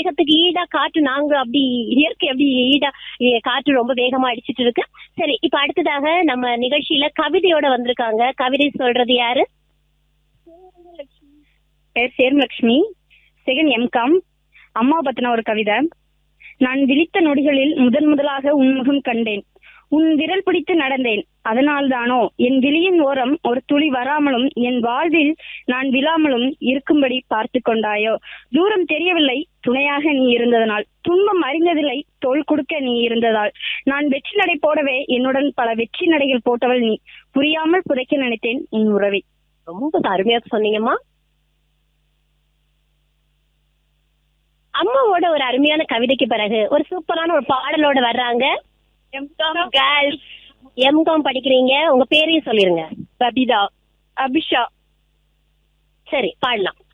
வேகத்துக்கு ஈடா காற்று நாங்க அப்படி இயற்கை அப்படி ஈடா இ- காற்று ரொம்ப வேகமா அடிச்சிட்டு இருக்கு சரி இப்ப அடுத்ததாக நம்ம நிகழ்ச்சியில கவிதையோட வந்திருக்காங்க கவிதை சொல்றது யாரு பேர் சேர்மலட்சுமி செகண்ட் எம்காம் அம்மா பத்தின ஒரு கவிதை நான் விழித்த நொடிகளில் முதன் முதலாக உன் முகம் கண்டேன் உன் விரல் பிடித்து நடந்தேன் அதனால்தானோ என் விழியின் ஓரம் ஒரு துளி வராமலும் என் வாழ்வில் நான் விழாமலும் இருக்கும்படி பார்த்து கொண்டாயோ தூரம் தெரியவில்லை துணையாக நீ இருந்ததனால் துன்பம் அறிந்ததில்லை தோள் கொடுக்க நீ இருந்ததால் நான் வெற்றி நடை போடவே என்னுடன் பல வெற்றி நடைகள் போட்டவள் நீ புரியாமல் புதைக்க நினைத்தேன் உன் உறவை ரொம்ப அருமையா சொன்னீங்கம்மா அம்மாவோட ஒரு அருமையான கவிதைக்கு பிறகு ஒரு சூப்பரான ஒரு பாடலோட வர்றாங்க கேர்ள்ஸ் எம்காம் படிக்கிறீங்க உங்க பேரையும் சொல்லிருங்க ரபிதா அபிஷா சரி பாடலாம்